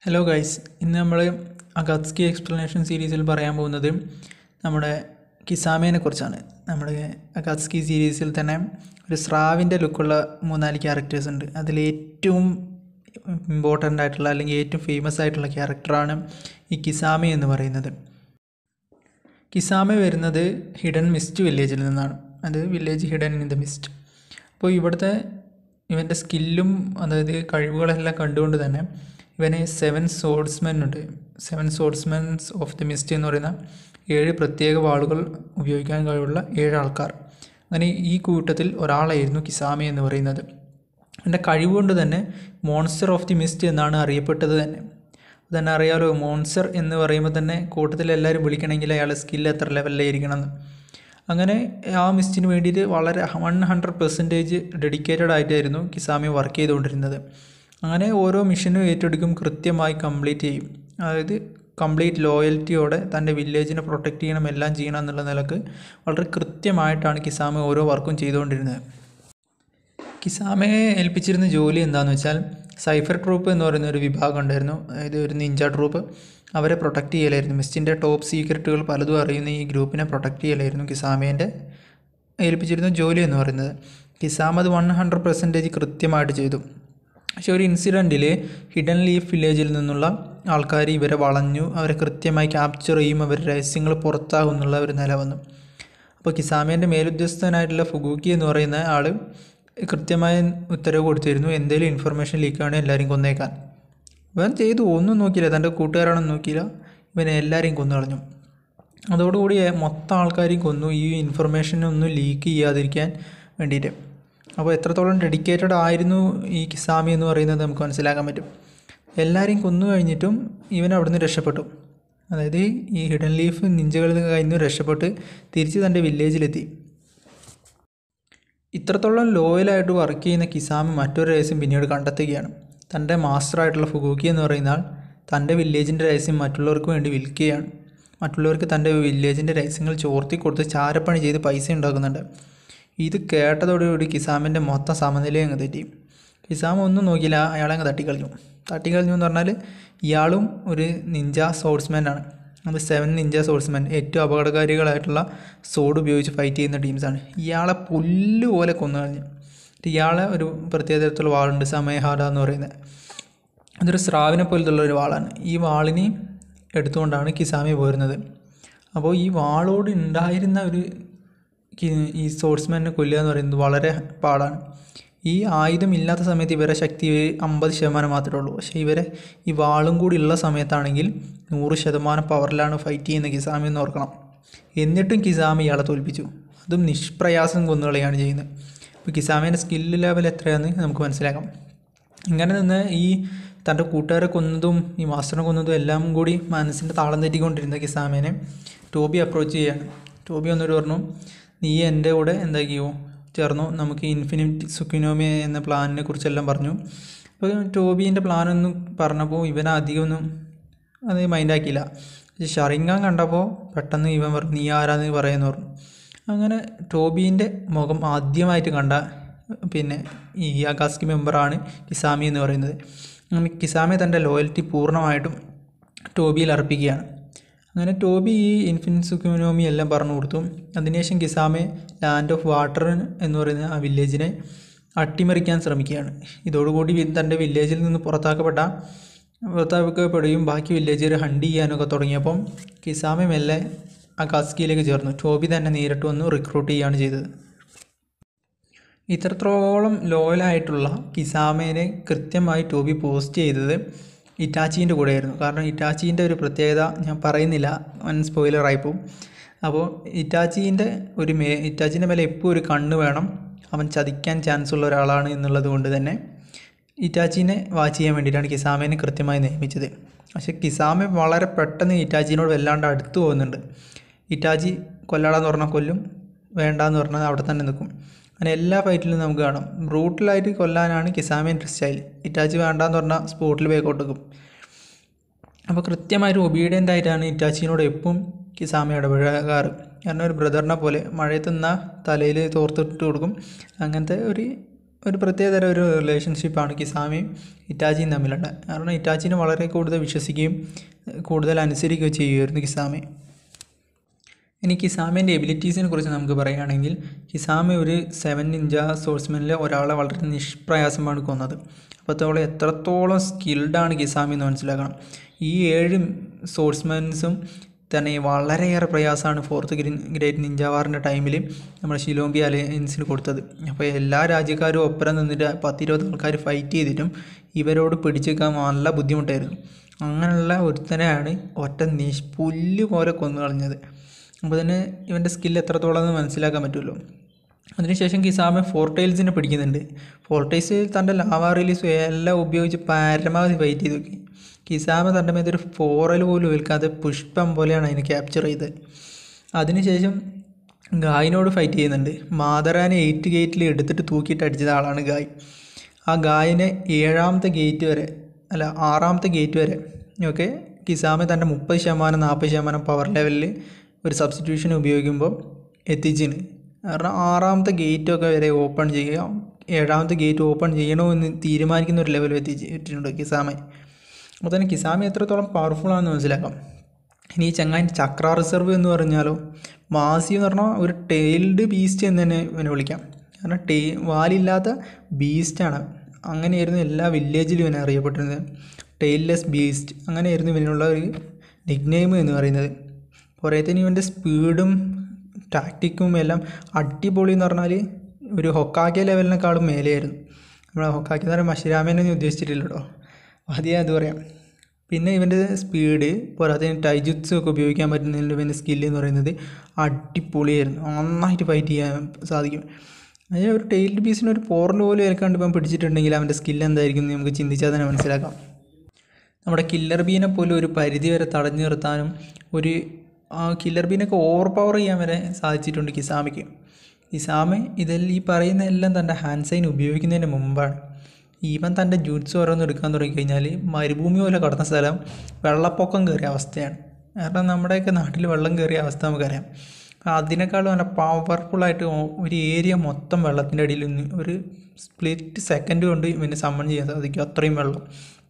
hello guys ഇന്ന് നമ്മൾ അഗാത്സ്കി explanation സീരീസിൽ പറയാൻ പോകുന്നത് നമ്മുടെ കിസാമേനെ കുറിച്ചാണ് നമ്മുടെ അഗാത്സ്കി സീരീസിൽ തന്നെ ഒരു സ്രാവിൻ്റെ ലുക്കുള്ള മൂന്നാല് ക്യാരക്ടേഴ്സ് ഉണ്ട് അതിൽ ഏറ്റവും ഇമ്പോർട്ടൻ്റ് ആയിട്ടുള്ള അല്ലെങ്കിൽ ഏറ്റവും ഫേമസ് ആയിട്ടുള്ള ക്യാരക്ടറാണ് ഈ കിസാമെ എന്ന് പറയുന്നത് കിസാമെ വരുന്നത് ഹിഡൻ മിസ്റ്റ് വില്ലേജിൽ നിന്നാണ് അത് village hidden in the mist അപ്പോൾ ഇവിടുത്തെ ഇവൻ്റെ സ്കില്ലും അതായത് കഴിവുകളെല്ലാം കണ്ടുകൊണ്ട് തന്നെ ഇവന് സെവൻ സോഡ്സ്മെൻ ഉണ്ട് seven swordsmen of the mist എന്ന് പറയുന്ന ഏഴ് പ്രത്യേക വാളുകൾ ഉപയോഗിക്കാൻ കഴിവുള്ള ഏഴ് ആൾക്കാർ അങ്ങനെ ഈ കൂട്ടത്തിൽ ഒരാളായിരുന്നു കിസാമി എന്ന് പറയുന്നത് എൻ്റെ കഴിവുകൊണ്ട് തന്നെ മോൺസ്റ്റർ ഓഫ് ദി മിസ്റ്റ് എന്നാണ് അറിയപ്പെട്ടത് തന്നെ തന്നെ അറിയാലോ മോൺസ്റ്റർ എന്ന് പറയുമ്പോൾ തന്നെ കൂട്ടത്തിൽ എല്ലാവരും വിളിക്കണമെങ്കിൽ അയാൾ സ്കിൽ എത്ര ലെവലിലായിരിക്കണം എന്ന് അങ്ങനെ ആ മിസ്റ്റിന് വേണ്ടിയിട്ട് വളരെ വൺ ഹൺഡ്രഡ് പെർസെൻറ്റേജ് ഡെഡിക്കേറ്റഡ് ആയിട്ടായിരുന്നു കിസാമി വർക്ക് ചെയ്തുകൊണ്ടിരുന്നത് അങ്ങനെ ഓരോ മിഷനും ഏറ്റെടുക്കും കൃത്യമായി കംപ്ലീറ്റ് ചെയ്യും അതായത് കംപ്ലീറ്റ് ലോയൽറ്റിയോടെ തൻ്റെ വില്ലേജിനെ പ്രൊട്ടക്റ്റ് ചെയ്യണം എല്ലാം ചെയ്യണം എന്നുള്ള നിലക്ക് വളരെ കൃത്യമായിട്ടാണ് കിസാമി ഓരോ വർക്കും ചെയ്തുകൊണ്ടിരുന്നത് കിസാമയെ ഏൽപ്പിച്ചിരുന്ന ജോലി എന്താണെന്ന് വെച്ചാൽ സൈഫർ ട്രൂപ്പ് എന്ന് പറയുന്ന ഒരു വിഭാഗം ഉണ്ടായിരുന്നു അതായത് ഒരു നിഞ്ച ട്രൂപ്പ് അവരെ പ്രൊട്ടക്റ്റ് ചെയ്യലായിരുന്നു മിസ്റ്റിൻ്റെ ടോപ്പ് സീക്രട്ടുകൾ പലതും അറിയുന്ന ഈ ഗ്രൂപ്പിനെ പ്രൊട്ടക്റ്റ് ചെയ്യലായിരുന്നു കിസാമേൻ്റെ ഏൽപ്പിച്ചിരുന്ന ജോലി എന്ന് പറയുന്നത് കിസാം അത് വൺ ഹൺഡ്രഡ് പെർസെൻറ്റേജ് കൃത്യമായിട്ട് ചെയ്തു പക്ഷേ ഒരു ഇൻസിഡൻറ്റിൽ ഹിഡൻ ലീഫ് വില്ലേജിൽ നിന്നുള്ള ആൾക്കാർ ഇവരെ വളഞ്ഞു അവരെ കൃത്യമായി ക്യാപ്ചർ ചെയ്യും അവരുടെ രഹസ്യങ്ങൾ പുറത്താകും എന്നുള്ള ഒരു നില വന്നു അപ്പോൾ കിസാമേൻ്റെ മേലുദ്യോഗസ്ഥനായിട്ടുള്ള ഫുഗൂക്കി എന്ന് പറയുന്ന ആൾ കൃത്യമായ ഉത്തരവ് കൊടുത്തിരുന്നു എന്തെങ്കിലും ഇൻഫർമേഷൻ ലീക്കാണ് എല്ലാവരെയും കൊന്നേക്കാൻ ഇവൻ ചെയ്തു ഒന്നും നോക്കിയില്ല തൻ്റെ കൂട്ടുകാരാണെന്ന് നോക്കിയില്ല ഇവനെ എല്ലാവരെയും കൊന്നു കളഞ്ഞു അതോടുകൂടി മൊത്തം ആൾക്കാരെയും കൊന്നു ഈ ഇൻഫർമേഷനൊന്നും ലീക്ക് ചെയ്യാതിരിക്കാൻ വേണ്ടിയിട്ട് അപ്പോൾ എത്രത്തോളം ഡെഡിക്കേറ്റഡ് ആയിരുന്നു ഈ കിസാമി എന്ന് പറയുന്നത് നമുക്ക് മനസ്സിലാക്കാൻ പറ്റും എല്ലാവരെയും കൊന്നു കഴിഞ്ഞിട്ടും ഇവൻ അവിടുന്ന് രക്ഷപ്പെട്ടു അതായത് ഈ ഹിഡൻ ലീഫ് നിഞ്ചകളിൽ കഴിഞ്ഞ് രക്ഷപ്പെട്ട് തിരിച്ച് തൻ്റെ വില്ലേജിലെത്തി ഇത്രത്തോളം ലോയലായിട്ട് വർക്ക് ചെയ്യുന്ന കിസാമി മറ്റൊരു രഹസ്യം പിന്നീട് കണ്ടെത്തുകയാണ് തൻ്റെ മാസ്റ്ററായിട്ടുള്ള ഫുഗൂക്കി എന്ന് പറയുന്ന ആൾ തൻ്റെ വില്ലേജിൻ്റെ രഹസ്യം മറ്റുള്ളവർക്ക് വേണ്ടി വിൽക്കുകയാണ് മറ്റുള്ളവർക്ക് തൻ്റെ വില്ലേജിൻ്റെ രഹസ്യങ്ങൾ ചോർത്തി കൊടുത്ത് ചാരപ്പണി ചെയ്ത് പൈസ ഉണ്ടാക്കുന്നുണ്ട് ഇത് കേട്ടതോടുകൂടി കിസാമിൻ്റെ മൊത്തം സമനിലയും അങ്ങ് തെറ്റി കിസാം ഒന്നും നോക്കിയില്ല അയാളെ അങ്ങ് തട്ടിക്കളഞ്ഞു തട്ടിക്കളഞ്ഞു എന്ന് പറഞ്ഞാൽ ഇയാളും ഒരു നിഞ്ച സോഴ്സ്മാൻ ആണ് അത് സെവൻ നിഞ്ച സോഴ്സ്മാൻ ഏറ്റവും അപകടകാരികളായിട്ടുള്ള സോഡ് ഉപയോഗിച്ച് ഫൈറ്റ് ചെയ്യുന്ന ടീംസാണ് ഇയാളെ പുല്ല് പോലെ കൊന്നു കളഞ്ഞു ഇയാളെ ഒരു പ്രത്യേക തരത്തിലുള്ള വാളുണ്ട് സമയഹാര എന്ന് പറയുന്നത് അതൊരു സ്രാവിനെ പോലത്തുള്ള ഒരു വാളാണ് ഈ വാളിനെ എടുത്തുകൊണ്ടാണ് കിസാമി പോരുന്നത് അപ്പോൾ ഈ വാളോട് ഉണ്ടായിരുന്ന ഒരു ഈ സോഴ്സ്മാനെ കൊല്ലുക എന്ന് പറയുന്നത് വളരെ പാടാണ് ഈ ആയുധം ഇല്ലാത്ത സമയത്ത് ഇവരെ ശക്തി അമ്പത് ശതമാനം മാത്രമേ ഉള്ളൂ പക്ഷേ ഇവരെ ഈ വാളും കൂടി ഉള്ള സമയത്താണെങ്കിൽ നൂറ് ശതമാനം പവറിലാണ് ഫൈറ്റ് ചെയ്യുന്ന കിസാമി എന്ന് ഓർക്കണം എന്നിട്ടും കിസാമി ഇയാളെ തോൽപ്പിച്ചു അതും നിഷ്പ്രയാസം കൊന്നുകളയാണ് ചെയ്യുന്നത് ഇപ്പോൾ കിസാമിൻ്റെ സ്കില്ല് ലെവൽ എത്രയാണെന്ന് നമുക്ക് മനസ്സിലാക്കാം ഇങ്ങനെ നിന്ന് ഈ തൻ്റെ കൂട്ടുകാരെ കൊന്നതും ഈ മാസ്റ്ററിനെ കൊന്നതും എല്ലാം കൂടി മനസ്സിൻ്റെ താളം തെറ്റിക്കൊണ്ടിരുന്ന കിസാമേനെ ടോബി അപ്രോച്ച് ചെയ്യാണ് ടോബി വന്നിട്ട് പറഞ്ഞു നീ എൻ്റെ കൂടെ എന്താക്കിയോ ചേർന്നു നമുക്ക് ഇൻഫിനിറ്റ് സുക്കിനോമി എന്ന പ്ലാനിനെ കുറിച്ചെല്ലാം പറഞ്ഞു അപ്പോൾ ടോബീൻ്റെ പ്ലാനൊന്നും പറഞ്ഞപ്പോൾ ഇവൻ അധികമൊന്നും അത് മൈൻഡാക്കിയില്ല ഷറിങ്ങാൻ കണ്ടപ്പോൾ പെട്ടെന്ന് ഇവൻ പറഞ്ഞു നീ ആരാന്ന് പറയുമെന്ന് പറഞ്ഞു അങ്ങനെ ടോബീൻ്റെ മുഖം ആദ്യമായിട്ട് കണ്ട പിന്നെ ഈ അഗാസ്കി മെമ്പറാണ് കിസാമി എന്ന് പറയുന്നത് അങ്ങനെ കിസാമി തൻ്റെ ലോയൽറ്റി പൂർണ്ണമായിട്ടും ടോബിയിൽ അർപ്പിക്കുകയാണ് അങ്ങനെ ടോബി ഈ ഇൻഫിനിറ്റ് സുക്കുനോമി എല്ലാം പറഞ്ഞു കൊടുത്തു അതിനുശേഷം കിസാമെ ലാൻഡ് ഓഫ് വാട്ടർ എന്ന് പറയുന്ന ആ വില്ലേജിനെ അട്ടിമറിക്കാൻ ശ്രമിക്കുകയാണ് ഇതോടുകൂടി തൻ്റെ വില്ലേജിൽ നിന്ന് പുറത്താക്കപ്പെട്ട പുറത്താക്കപ്പെടുകയും ബാക്കി വില്ലേജുകാർ ഹണ്ട് ചെയ്യാനൊക്കെ തുടങ്ങിയപ്പം കിസാമെ മെല്ലെ ആ കാസ്കിയിലേക്ക് ചേർന്നു ടോബി തന്നെ നേരിട്ട് വന്ന് റിക്രൂട്ട് ചെയ്യുകയാണ് ചെയ്തത് ഇത്രത്തോളം ലോയലായിട്ടുള്ള കിസാമേനെ കൃത്യമായി ടോബി പോസ്റ്റ് ചെയ്തത് ഇറ്റാച്ചീൻ്റെ കൂടെയായിരുന്നു കാരണം ഇറ്റാച്ചീൻ്റെ ഒരു പ്രത്യേകത ഞാൻ പറയുന്നില്ല വൻ സ്പോയിലറായിപ്പോവും അപ്പോൾ ഇറ്റാച്ചീൻ്റെ ഒരു മേ ഇറ്റാച്ചീൻ്റെ മേലെ എപ്പോൾ ഒരു കണ്ണ് വേണം അവൻ ചതിക്കാൻ ചാൻസ് ഉള്ള ഒരാളാണ് എന്നുള്ളത് കൊണ്ട് തന്നെ ഇറ്റാച്ചീനെ വാച്ച് ചെയ്യാൻ വേണ്ടിയിട്ടാണ് കിസാമേനെ കൃത്യമായി നിയമിച്ചത് പക്ഷേ കിസാമെ വളരെ പെട്ടെന്ന് ഇറ്റാച്ചീനോട് വല്ലാണ്ട് അടുത്ത് പോകുന്നുണ്ട് ഇറ്റാച്ചി കൊല്ലാടാന്ന് പറഞ്ഞാൽ കൊല്ലും വേണ്ടാന്ന് പറഞ്ഞാൽ അവിടെ തന്നെ നിൽക്കും അങ്ങനെ എല്ലാ ഫൈറ്റിലും നമുക്ക് കാണാം ബ്രൂട്ടലായിട്ട് കൊല്ലാനാണ് കിസാമേൻ്റെ സ്റ്റൈൽ ഇറ്റാച്ചി വേണ്ടാന്ന് പറഞ്ഞാൽ സ്പോട്ടിൽ ബേക്കോട്ട് നിൽക്കും അപ്പോൾ കൃത്യമായിട്ട് ഒബീഡിയൻ്റ് ആയിട്ടാണ് ഇറ്റാച്ചിനോട് എപ്പം കിസാമ ഇടപഴകാറ് കാരണം ഒരു ബ്രദറിനെ പോലെ മഴയത്ത് നിന്നാൽ തലയിൽ തോർത്തിട്ട് കൊടുക്കും അങ്ങനത്തെ ഒരു ഒരു പ്രത്യേകതരം ഒരു റിലേഷൻഷിപ്പാണ് കിസാമിയും ഇറ്റാച്ചിയും തമ്മിലുള്ള കാരണം ഇറ്റാച്ചിനെ വളരെ കൂടുതൽ വിശ്വസിക്കുകയും കൂടുതൽ അനുസരിക്കുകയും ചെയ്യുമായിരുന്നു കിസാമെ ഇനി കിസാമിൻ്റെ എബിലിറ്റീസിനെ കുറിച്ച് നമുക്ക് പറയുകയാണെങ്കിൽ കിസാമി ഒരു സെവൻ നിഞ്ച സോഴ്സ്മാനിലെ ഒരാളെ വളരെ നിഷ്പ്രയാസമാണ് കൊന്നത് അപ്പോഴത്തോളം എത്രത്തോളം സ്കിൽഡാണ് കിസാമി എന്ന് മനസ്സിലാക്കണം ഈ ഏഴ് സോഴ്സ്മാൻസും തന്നെ വളരെയേറെ പ്രയാസമാണ് ഫോർത്ത് ഗ്രേറ്റ് നിഞ്ച വാറിൻ്റെ ടൈമിൽ നമ്മുടെ ഷിലോംബി അലയൻസിന് കൊടുത്തത് അപ്പോൾ എല്ലാ രാജ്യക്കാരും ഒപ്പരം നിന്നിട്ട് പത്തിരുപത് ആൾക്കാർ ഫൈറ്റ് ചെയ്തിട്ടും ഇവരോട് പിടിച്ചെടുക്കാൻ നല്ല ബുദ്ധിമുട്ടായിരുന്നു അങ്ങനെയുള്ള ഒരുത്തനെയാണ് ഒറ്റ നിഷ് പുല്ല് പോലെ കൊന്നു കളഞ്ഞത് അപ്പോൾ തന്നെ ഇവൻ്റെ സ്കിൽ എത്രത്തോളം എന്ന് മനസ്സിലാക്കാൻ പറ്റുമല്ലോ അതിനുശേഷം കിസാമ ഫോർട്ടൈൽസിനെ പിടിക്കുന്നുണ്ട് ഫോർട്ടൈൽസ് തൻ്റെ ലാവാ റിലീസ് എല്ലാം ഉപയോഗിച്ച് പരമാവധി ഫൈറ്റ് ചെയ്ത് നോക്കി കിസാമ തൻ്റെ മേത്തൊരു ഫോറൽ പോലും ഏൽക്കാതെ പുഷ്പം പോലെയാണ് അതിനെ ക്യാപ്ചർ ചെയ്തത് അതിനുശേഷം ഗായിനോട് ഫൈറ്റ് ചെയ്യുന്നുണ്ട് മാതറാനെ എയ്റ്റ് ഗേറ്റിൽ എടുത്തിട്ട് തൂക്കിയിട്ട് അടിച്ചത് ആളാണ് ഗായ് ആ ഗായിനെ ഏഴാമത്തെ ഗേറ്റ് വരെ അല്ല ആറാമത്തെ ഗേറ്റ് വരെ ഓക്കെ കിസാമ തൻ്റെ മുപ്പത് ശതമാനം നാൽപ്പത് ശതമാനം പവർ ലെവലിൽ ഒരു സബ്സ്റ്റിറ്റ്യൂഷൻ ഉപയോഗിക്കുമ്പോൾ എത്തിച്ചിന് കാരണം ആറാമത്തെ ഗേറ്റൊക്കെ വരെ ഓപ്പൺ ചെയ്യുക ഏഴാമത്തെ ഗേറ്റ് ഓപ്പൺ ചെയ്യണോ എന്ന് തീരുമാനിക്കുന്ന ഒരു ലെവൽ എത്തിച്ചിട്ടുണ്ട് കിസാമെ അപ്പോൾ തന്നെ കിസാമി എത്രത്തോളം പവർഫുൾ ആണെന്ന് മനസ്സിലാക്കാം ഇനി ഈ ചങ്ങാൻ്റെ ചക്ര റിസർവ് എന്ന് പറഞ്ഞാലോ മാസി എന്ന് പറഞ്ഞാൽ ഒരു ടെയിൽഡ് ബീസ്റ്റ് എന്ന് തന്നെ ഇവനെ വിളിക്കാം കാരണം ടേ വാലില്ലാത്ത ബീസ്റ്റാണ് അങ്ങനെയായിരുന്നു എല്ലാ വില്ലേജിലും ഇവനെ അറിയപ്പെട്ടിരുന്നത് ടെയിൽലെസ് ബീസ്റ്റ് അങ്ങനെയായിരുന്നു ഇവനുള്ള ഒരു നിക്നെയിം എന്ന് പറയുന്നത് പോരാത്തതിന് ഇവൻ്റെ സ്പീഡും ടാക്റ്റിക്കും എല്ലാം അടിപൊളി എന്ന് പറഞ്ഞാൽ ഒരു ഹൊക്കാക്കിയ ലെവലിനേക്കാളും മേലെയായിരുന്നു നമ്മൾ ഹൊക്കാക്കി എന്ന് പറയുമ്പോൾ മഷിരാമേനൊന്നും ഉദ്ദേശിച്ചിട്ടില്ല കേട്ടോ ആദ്യം അത് പറയാം പിന്നെ ഇവൻ്റെ സ്പീഡ് പോരാത്തതിന് ടൈജുത്സ് ഒക്കെ ഉപയോഗിക്കാൻ പറ്റുന്നതിൻ്റെ ഇവൻ്റെ സ്കില്ല് എന്ന് പറയുന്നത് അടിപൊളിയായിരുന്നു നന്നായിട്ട് ഫൈറ്റ് ചെയ്യാൻ സാധിക്കും അതിന് ഒരു ടൈൽഡ് പീസിന് ഒരു പോറിന് പോലും ഏൽക്കാണ്ട് ഇപ്പം പിടിച്ചിട്ടുണ്ടെങ്കിൽ അവൻ്റെ സ്കില്ല് എന്തായിരിക്കും എന്ന് നമുക്ക് ചിന്തിച്ചാൽ തന്നെ മനസ്സിലാക്കാം നമ്മുടെ കില്ലർ ബീനെ പോലും ഒരു പരിധി വരെ തടഞ്ഞു നിർത്താനും ഒരു ആ കില്ലർ ബീനൊക്കെ ഓവർ പവർ ചെയ്യാൻ വരെ സാധിച്ചിട്ടുണ്ട് കിസാമയ്ക്ക് കിസാമ ഇതെല്ലാം ഈ പറയുന്ന എല്ലാം തൻ്റെ ഹാൻഡ് സൈൻ ഉപയോഗിക്കുന്നതിന് മുമ്പാണ് ഈവൻ തൻ്റെ ജൂട്സ് ഓരോന്ന് എടുക്കാൻ തുടങ്ങിക്കഴിഞ്ഞാൽ മരുഭൂമി പോലെ കടന്ന സ്ഥലം വെള്ളപ്പൊക്കം കയറിയ അവസ്ഥയാണ് കാരണം നമ്മുടെയൊക്കെ നാട്ടിൽ വെള്ളം കയറിയ അവസ്ഥ നമുക്കറിയാം അപ്പോൾ അതിനേക്കാളും നല്ല പവർഫുള്ളായിട്ട് ഒരു ഏരിയ മൊത്തം വെള്ളത്തിൻ്റെ അടിയിൽ നിന്ന് ഒരു സ്പ്ലിറ്റ് സെക്കൻഡ് കൊണ്ട് ഇവന് സമ്മൺ ചെയ്യാൻ സാധിക്കും അത്രയും വെള്ളം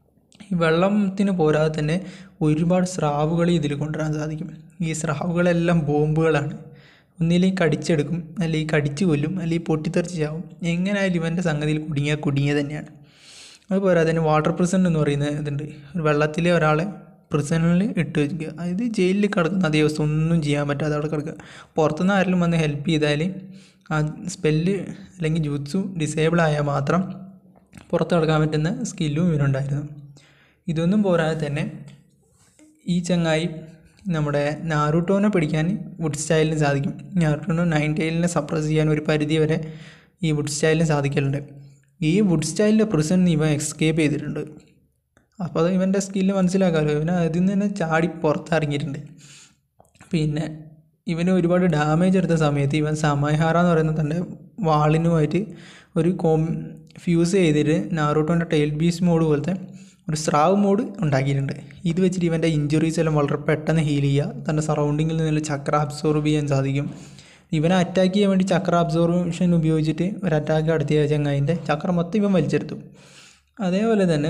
ഈ വെള്ളത്തിന് പോരാതെ തന്നെ ഒരുപാട് സ്രാവുകൾ ഇതിൽ കൊണ്ടുവരാൻ സാധിക്കും ഈ സ്രാവുകളെല്ലാം ബോംബുകളാണ് ഒന്നില്ലെങ്കിൽ കടിച്ചെടുക്കും അല്ലെങ്കിൽ കടിച്ചു കൊല്ലും അല്ലെങ്കിൽ പൊട്ടിത്തെറിച്ച് ചാവും എങ്ങനെയായാലും ഇവൻ്റെ സംഗതിയിൽ കുടുങ്ങിയാൽ കുടുങ്ങിയ തന്നെയാണ് അത് പോരാതെ തന്നെ വാട്ടർ പ്രിസൺ എന്ന് പറയുന്ന ഇതുണ്ട് ഒരു വെള്ളത്തിലെ ഒരാളെ പ്രിസണിൽ ഇട്ട് വയ്ക്കുക അതായത് ജയിലിൽ കിടക്കുന്ന അതേ അവസ്ഥ ഒന്നും ചെയ്യാൻ പറ്റാതെ അവിടെ കിടക്കുക പുറത്തുനിന്ന് ആരെങ്കിലും വന്ന് ഹെൽപ്പ് ചെയ്താൽ ആ സ്പെല്ല് അല്ലെങ്കിൽ ജൂത്സു ഡിസേബിൾ ആയാൽ മാത്രം പുറത്ത് കിടക്കാൻ പറ്റുന്ന സ്കില്ലും ഇവനുണ്ടായിരുന്നു ഇതൊന്നും പോരാതെ തന്നെ ഈ ചങ്ങായി നമ്മുടെ നാറൂട്ടോനെ പിടിക്കാൻ വുഡ് സ്റ്റൈലിന് സാധിക്കും നാറൂട്ടോനെ നയൻ ടൈലിനെ സപ്രസ് ചെയ്യാൻ ഒരു പരിധി വരെ ഈ വുഡ് സ്റ്റൈലിന് സാധിക്കലുണ്ട് ഈ വുഡ് സ്റ്റൈലിൻ്റെ പ്രിസൺ ഇവൻ എസ്കേപ്പ് ചെയ്തിട്ടുണ്ട് അപ്പോൾ അത് ഇവൻ്റെ സ്കില്ല് മനസ്സിലാക്കാമല്ലോ ഇവൻ അതിൽ നിന്ന് തന്നെ ചാടി പുറത്തിറങ്ങിയിട്ടുണ്ട് പിന്നെ ഇവന് ഒരുപാട് ഡാമേജ് എടുത്ത സമയത്ത് ഇവൻ സമയഹാര എന്ന് പറയുന്ന തൻ്റെ വാളിനുമായിട്ട് ഒരു കോം ഫ്യൂസ് ചെയ്തിട്ട് നാറൂട്ടോൻ്റെ ടെയിൽ ബീസ് മോഡ് പോലത്തെ ഒരു സ്രാവ് മോഡ് ഉണ്ടാക്കിയിട്ടുണ്ട് ഇത് വെച്ചിട്ട് ഇവൻ്റെ ഇഞ്ചുറീസ് എല്ലാം വളരെ പെട്ടെന്ന് ഹീൽ ചെയ്യുക തൻ്റെ സറൗണ്ടിങ്ങിൽ നിന്നുള്ള ചക്ര അബ്സോർബ് ചെയ്യാൻ സാധിക്കും ഇവനെ അറ്റാക്ക് ചെയ്യാൻ വേണ്ടി ചക്ര അബ്സോർബേഷൻ ഉപയോഗിച്ചിട്ട് ഒരു അറ്റാക്ക് നടത്തിയ ചങ്ങായിൻ്റെ ചക്ര മൊത്തം ഇവൻ വലിച്ചെടുത്തു അതേപോലെ തന്നെ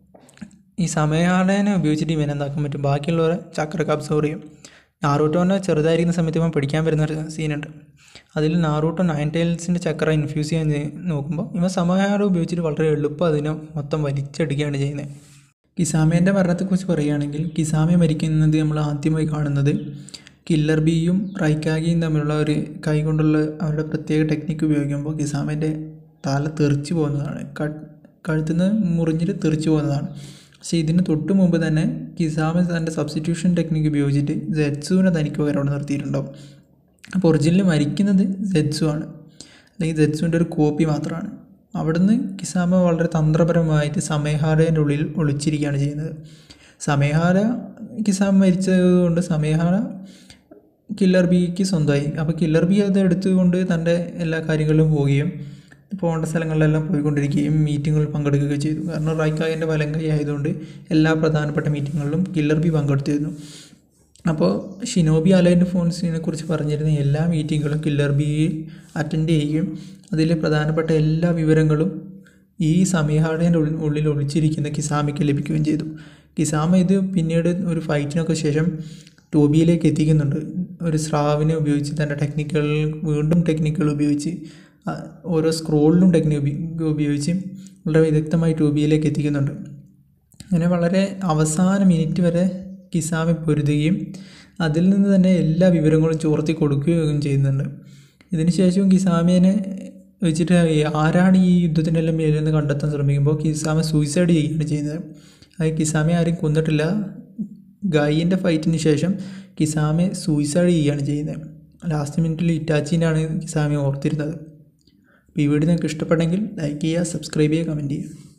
ഈ സമയഹാടനെ ഉപയോഗിച്ചിട്ട് ഇവൻ എന്താക്കാൻ പറ്റും ബാക്കിയുള്ളവരെ ചക്രക്ക് അബ്സോർവ് ചെയ്യും നാറൂട്ടോനെ ചെറുതായിരിക്കുന്ന സമയത്ത് ഇവൻ പിടിക്കാൻ വരുന്ന ഒരു സീനുണ്ട് അതിൽ നാറൂട്ടോ നയൻ ടൈൽസിൻ്റെ ചക്ര ഇൻഫ്യൂസ് ചെയ്യാൻ നോക്കുമ്പോൾ ഇവൻ സമയഹാരം ഉപയോഗിച്ചിട്ട് വളരെ എളുപ്പം അതിനെ മൊത്തം വലിച്ചെടുക്കുകയാണ് ചെയ്യുന്നത് കിസാമേൻ്റെ മരണത്തെക്കുറിച്ച് പറയുകയാണെങ്കിൽ കിസാമെ മരിക്കുന്നത് നമ്മൾ ആദ്യമായി കാണുന്നത് കില്ലർ ബിയും റൈക്കാഗിയും തമ്മിലുള്ള ഒരു കൈ കൊണ്ടുള്ള അവരുടെ പ്രത്യേക ടെക്നിക്ക് ഉപയോഗിക്കുമ്പോൾ കിസാമേൻ്റെ തല തെറിച്ച് പോകുന്നതാണ് കഴുത്തിൽ നിന്ന് മുറിഞ്ഞിട്ട് തെറിച്ച് പോകുന്നതാണ് പക്ഷേ ഇതിന് തൊട്ട് മുമ്പ് തന്നെ കിസാമ തൻ്റെ സബ്സ്റ്റിറ്റ്യൂഷൻ ടെക്നിക്ക് ഉപയോഗിച്ചിട്ട് ജെറ്റ്സുവിനെ തനിക്ക് പകരം അവിടെ നിർത്തിയിട്ടുണ്ടാവും അപ്പോൾ ഒറിജിനൽ മരിക്കുന്നത് ജെറ്റ്സു ആണ് അല്ലെങ്കിൽ ജെറ്റ്സുവിൻ്റെ ഒരു കോപ്പി മാത്രമാണ് അവിടുന്ന് കിസാമ വളരെ തന്ത്രപരമായിട്ട് സമയഹാരേൻ്റെ ഉള്ളിൽ ഒളിച്ചിരിക്കുകയാണ് ചെയ്യുന്നത് സമയഹാര കിസാമ മരിച്ചതുകൊണ്ട് സമയഹാര കില്ലർ ബിക്ക് സ്വന്തമായി അപ്പോൾ കില്ലർ ബി അത് എടുത്തുകൊണ്ട് തൻ്റെ എല്ലാ കാര്യങ്ങളിലും പോവുകയും പോകേണ്ട സ്ഥലങ്ങളിലെല്ലാം പോയിക്കൊണ്ടിരിക്കുകയും മീറ്റിങ്ങുകളിൽ പങ്കെടുക്കുകയും ചെയ്തു കാരണം റൈക്കായിൻ്റെ വലം കൈ ആയതുകൊണ്ട് എല്ലാ പ്രധാനപ്പെട്ട മീറ്റിങ്ങുകളിലും കില്ലർ ബി പങ്കെടുത്തിരുന്നു അപ്പോൾ ഷിനോബി അലൈൻഡ് ഫോൺസിനെ കുറിച്ച് പറഞ്ഞിരുന്ന എല്ലാ മീറ്റിങ്ങുകളും കില്ലർ ബി അറ്റൻഡ് ചെയ്യുകയും അതിലെ പ്രധാനപ്പെട്ട എല്ലാ വിവരങ്ങളും ഈ സമയഹാടേൻ്റെ ഉള്ളിൽ ഉള്ളിൽ ഒളിച്ചിരിക്കുന്ന കിസാമയ്ക്ക് ലഭിക്കുകയും ചെയ്തു കിസാമ ഇത് പിന്നീട് ഒരു ഫൈറ്റിനൊക്കെ ശേഷം ടോബിയിലേക്ക് എത്തിക്കുന്നുണ്ട് ഒരു സ്രാവിനെ ഉപയോഗിച്ച് തൻ്റെ ടെക്നിക്കുകൾ വീണ്ടും ടെക്നിക്കുകൾ ഉപയോഗിച്ച് ആ, ഓരോ സ്ക്രോളിലും ടെക്നിക്ക് ഉപയോഗിച്ച് വളരെ വിദഗ്ധമായി ടോബിയിലേക്ക് എത്തിക്കുന്നുണ്ട് അങ്ങനെ വളരെ അവസാന മിനിറ്റ് വരെ കിസാമി പൊരുതുകയും അതിൽ നിന്ന് തന്നെ എല്ലാ വിവരങ്ങളും ചോർത്തി കൊടുക്കുകയും ചെയ്യുന്നുണ്ട് ഇതിനുശേഷവും കിസാമിനെ വെച്ചിട്ട് ഈ ആരാണ് ഈ യുദ്ധത്തിനെല്ലാം മേലെന്ന് കണ്ടെത്താൻ ശ്രമിക്കുമ്പോൾ കിസാമ സൂയിസൈഡ് ചെയ്യുകയാണ് ചെയ്യുന്നത് അത് കിസാമെ ആരും കൊന്നിട്ടില്ല ഗായിൻ്റെ ഫൈറ്റിന് ശേഷം കിസാമെ സൂയിസൈഡ് ചെയ്യുകയാണ് ചെയ്യുന്നത് ലാസ്റ്റ് മിനിറ്റിൽ ഇറ്റാച്ചിനാണ് കിസാമെ ഓർത്തിരുന്നത് അപ്പോൾ ഈ വീഡിയോ നിങ്ങൾക്ക് ഇഷ്ടപ്പെട്ടെങ്കിൽ ലൈക്ക് ചെയ്യുക സബ്സ്ക്രൈബ് ചെയ്യുക കമൻറ്റ് ചെയ്യുക